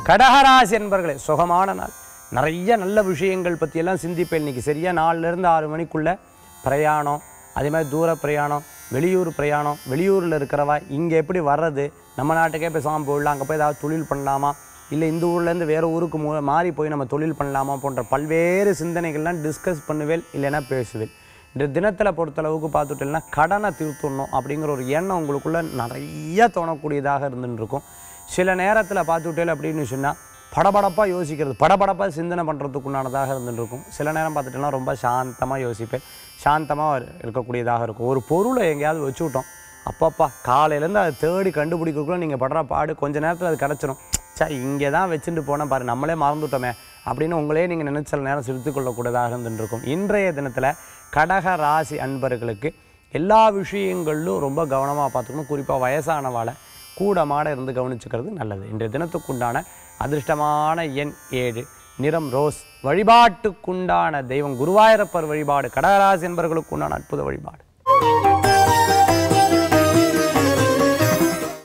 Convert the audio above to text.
கடகராசி என்பர்களே சுகமான நாள் நிறைய நல்ல விஷயங்கள் பற்றியெல்லாம் சிந்திப்பேன் இன்னைக்கு சரியா நாலுலேருந்து ஆறு மணிக்குள்ள பிரயாணம் அதே மாதிரி தூர பிரயாணம் வெளியூர் பிரயாணம் வெளியூரில் இருக்கிறவா இங்கே எப்படி வர்றது நம்ம நாட்டுக்கே பேசாமல் போயிடலாம் அங்கே போய் ஏதாவது தொழில் பண்ணலாமா இல்லை இந்த ஊர்லேருந்து வேறு ஊருக்கு மூ மாறி போய் நம்ம தொழில் பண்ணலாமா போன்ற பல்வேறு சிந்தனைகள்லாம் டிஸ்கஸ் பண்ணுவேன் இல்லைன்னா பேசுவேன் இந்த தினத்தில் பொறுத்தளவுக்கு பார்த்துட்டோம்னா கடனை தீர்த்துடணும் அப்படிங்கிற ஒரு எண்ணம் உங்களுக்குள்ளே நிறைய தோணக்கூடியதாக இருந்துட்டு இருக்கும் சில நேரத்தில் பார்த்துட்டேன் அப்படின்னு சொன்னால் படபடப்பாக யோசிக்கிறது படபடப்பாக சிந்தனை பண்ணுறதுக்கு உண்டானதாக இருந்துட்டு இருக்கும் சில நேரம் பார்த்துட்டோம்னா ரொம்ப சாந்தமாக யோசிப்பேன் சாந்தமாக இருக்கக்கூடியதாக இருக்கும் ஒரு பொருளை எங்கேயாவது வச்சு விட்டோம் அப்பப்பா காலையிலேருந்து அதை தேடி கண்டுபிடிக்கிறதுக்குள்ள நீங்கள் படுற பாடு கொஞ்ச நேரத்தில் அது கிடச்சிரும் சா இங்கே தான் வச்சுட்டு போனால் பாரு நம்மளே மறந்துட்டோமே அப்படின்னு உங்களே நீங்கள் நினைச்ச சில நேரம் சிரித்துக் கொள்ளக்கூடியதாக இருந்துருக்கும் இன்றைய தினத்தில் கடக ராசி அன்பர்களுக்கு எல்லா விஷயங்களிலும் ரொம்ப கவனமாக பார்த்துக்கணும் குறிப்பாக வயசானவாளை கூட மாட இருந்து கவனிச்சுக்கிறது நல்லது இன்றைய தினத்துக்குண்டான அதிர்ஷ்டமான எண் ஏழு நிறம் ரோஸ் வழிபாட்டுக்குண்டான தெய்வம் குருவாயூரப்பர் வழிபாடு கடகராசி என்பவர்களுக்கு உண்டான அற்புத வழிபாடு